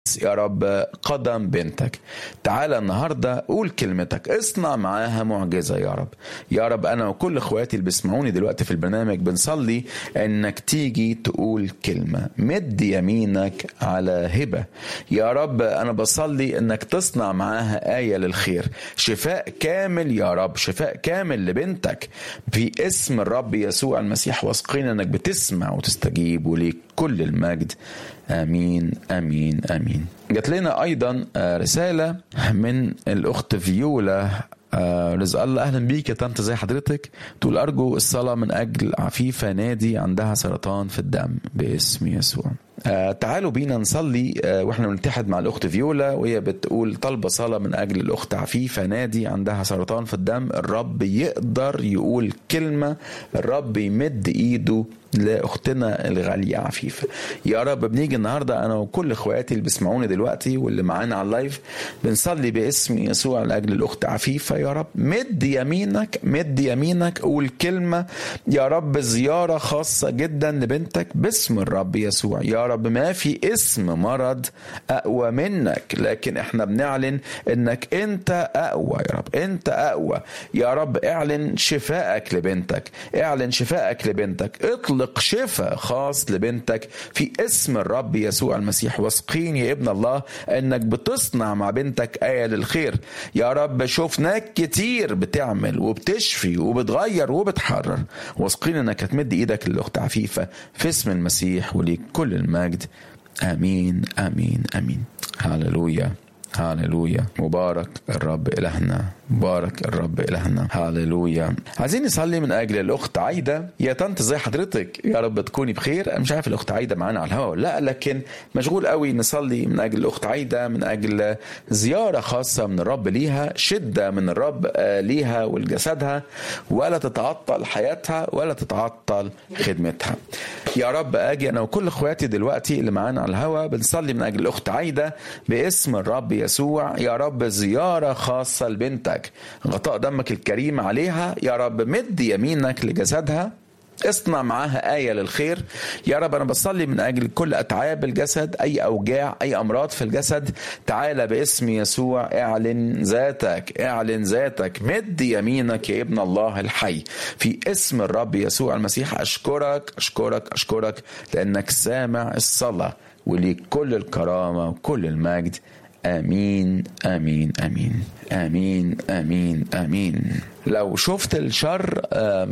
يا رب قدم بنتك تعالى النهاردة قول كلمتك اصنع معاها معجزة يا رب يا رب أنا وكل اخواتي اللي بيسمعوني دلوقتي في البرنامج بنصلي انك تيجي تقول كلمة مد يمينك على هبة يا رب أنا بصلي انك تصنع معاها آية للخير شفاء كامل يا رب شفاء كامل لبنتك في اسم الرب يسوع المسيح واثقين انك بتسمع وتستجيب وليك كل المجد امين امين امين جات لنا ايضا رساله من الاخت فيولا رزق الله اهلا بيك يا طنط زي حضرتك تقول ارجو الصلاه من اجل عفيفه نادي عندها سرطان في الدم باسم يسوع آه تعالوا بينا نصلي آه واحنا بنتحد مع الاخت فيولا وهي بتقول طالبه صلاه من اجل الاخت عفيفه نادي عندها سرطان في الدم الرب يقدر يقول كلمه الرب يمد ايده لاختنا الغاليه عفيفه يا رب بنيجي النهارده انا وكل اخواتي اللي بيسمعوني دلوقتي واللي معانا على اللايف بنصلي باسم يسوع لاجل الاخت عفيفه يا رب مد يمينك مد يمينك قول كلمه يا رب زياره خاصه جدا لبنتك باسم الرب يسوع يا رب ما في اسم مرض اقوى منك لكن احنا بنعلن انك انت اقوى يا رب انت اقوى يا رب اعلن شفائك لبنتك اعلن شفائك لبنتك اطلق اطلق شفاء خاص لبنتك في اسم الرب يسوع المسيح واثقين يا ابن الله انك بتصنع مع بنتك آية للخير يا رب شفناك كتير بتعمل وبتشفي وبتغير وبتحرر واثقين انك هتمد ايدك للاخت عفيفة في اسم المسيح وليك كل المجد امين امين امين هللويا هاللويا مبارك الرب إلهنا مبارك الرب إلهنا هاللويا عايزين نصلي من أجل الأخت عايدة يا طنط زي حضرتك يا رب تكوني بخير أنا مش عارف الأخت عايدة معانا على الهواء لا لكن مشغول قوي نصلي من أجل الأخت عايدة من أجل زيارة خاصة من الرب ليها شدة من الرب ليها ولجسدها ولا تتعطل حياتها ولا تتعطل خدمتها يا رب أجي أنا وكل إخواتي دلوقتي اللي معانا على الهواء بنصلي من أجل الأخت عايدة باسم الرب يسوع يا رب زيارة خاصة لبنتك غطاء دمك الكريم عليها يا رب مد يمينك لجسدها اصنع معاها آية للخير يا رب أنا بصلي من أجل كل أتعاب الجسد أي أوجاع أي أمراض في الجسد تعالى باسم يسوع اعلن ذاتك اعلن ذاتك مد يمينك يا ابن الله الحي في اسم الرب يسوع المسيح أشكرك أشكرك أشكرك لأنك سامع الصلاة وليك كل الكرامة وكل المجد امين امين امين امين امين امين لو شفت الشر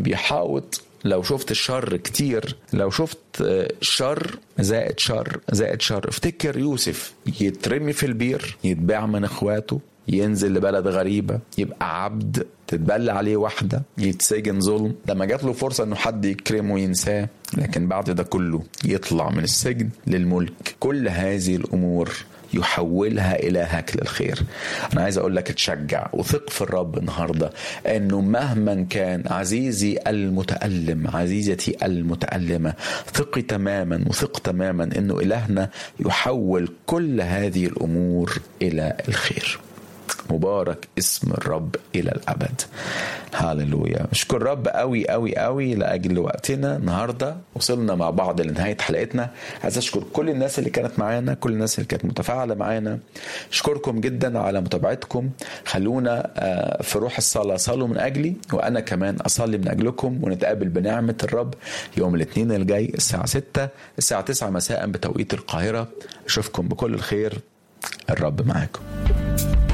بيحاوط لو شفت الشر كتير لو شفت شر زائد شر زائد شر افتكر يوسف يترمي في البير يتباع من اخواته ينزل لبلد غريبة يبقى عبد تتبلى عليه واحدة يتسجن ظلم لما جات له فرصة انه حد يكرمه وينساه لكن بعد ده كله يطلع من السجن للملك كل هذه الامور يحولها إلهك للخير أنا عايز أقول لك تشجع وثق في الرب النهاردة أنه مهما كان عزيزي المتألم عزيزتي المتألمة ثقي تماما وثق تماما أنه إلهنا يحول كل هذه الأمور إلى الخير مبارك اسم الرب الى الابد هاللويا اشكر الرب قوي قوي قوي لاجل وقتنا النهارده وصلنا مع بعض لنهايه حلقتنا عايز اشكر كل الناس اللي كانت معانا كل الناس اللي كانت متفاعله معانا اشكركم جدا على متابعتكم خلونا في روح الصلاه صلوا من اجلي وانا كمان اصلي من اجلكم ونتقابل بنعمه الرب يوم الاثنين الجاي الساعه 6 الساعه 9 مساء بتوقيت القاهره اشوفكم بكل الخير الرب معاكم